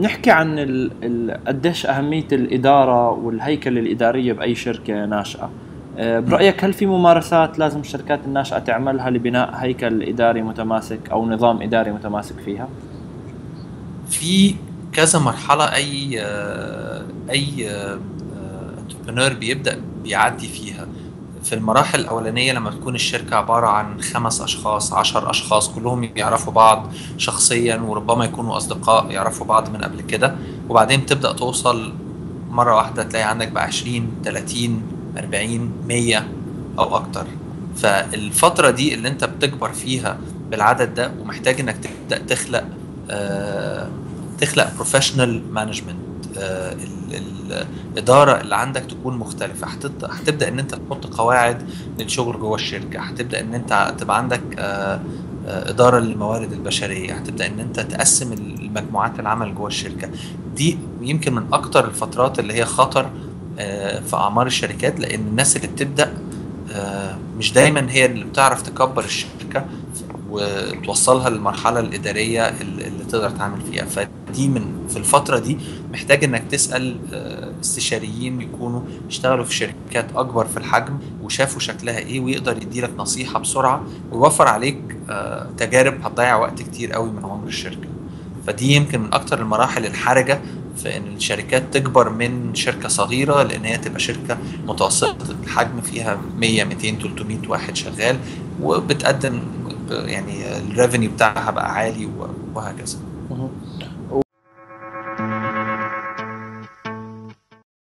نحكي عن قديش أهمية الإدارة والهيكلة الإدارية بأي شركة ناشئة آه، برأيك هل في ممارسات لازم الشركات الناشئة تعملها لبناء هيكل إداري متماسك أو نظام إداري متماسك فيها؟ في كذا مرحلة أي أي انتربرنور بيبدأ بيعدي فيها في المراحل الأولانية لما تكون الشركة عبارة عن خمس أشخاص عشر أشخاص كلهم يعرفوا بعض شخصيا وربما يكونوا أصدقاء يعرفوا بعض من قبل كده وبعدين تبدأ توصل مرة واحدة تلاقي عندك بقى 20 30 40 100 أو أكتر فالفترة دي اللي أنت بتكبر فيها بالعدد ده ومحتاج إنك تبدأ تخلق آه تخلق بروفيشنال مانجمنت آه، الاداره اللي عندك تكون مختلفه هتبدا ان انت تحط قواعد للشغل جوه الشركه هتبدا ان انت تبقى عندك آه، آه، اداره للموارد البشريه هتبدا ان انت تقسم المجموعات العمل جوه الشركه دي يمكن من اكتر الفترات اللي هي خطر في اعمار الشركات لان الناس اللي بتبدا مش دايما هي اللي بتعرف تكبر الشركه وتوصلها للمرحله الاداريه اللي تقدر تعمل فيها فدي من في الفتره دي محتاج انك تسال آه، استشاريين يكونوا اشتغلوا في شركات اكبر في الحجم وشافوا شكلها ايه ويقدر يديلك نصيحه بسرعه ويوفر عليك آه، تجارب هتضيع وقت كتير قوي من عمر الشركه فدي يمكن من اكتر المراحل الحرجه في ان الشركات تكبر من شركه صغيره لان هي تبقى شركه متوسطه الحجم فيها 100 200 300 واحد شغال وبتقدم يعني الريفينيو بتاعها بقى عالي وهكذا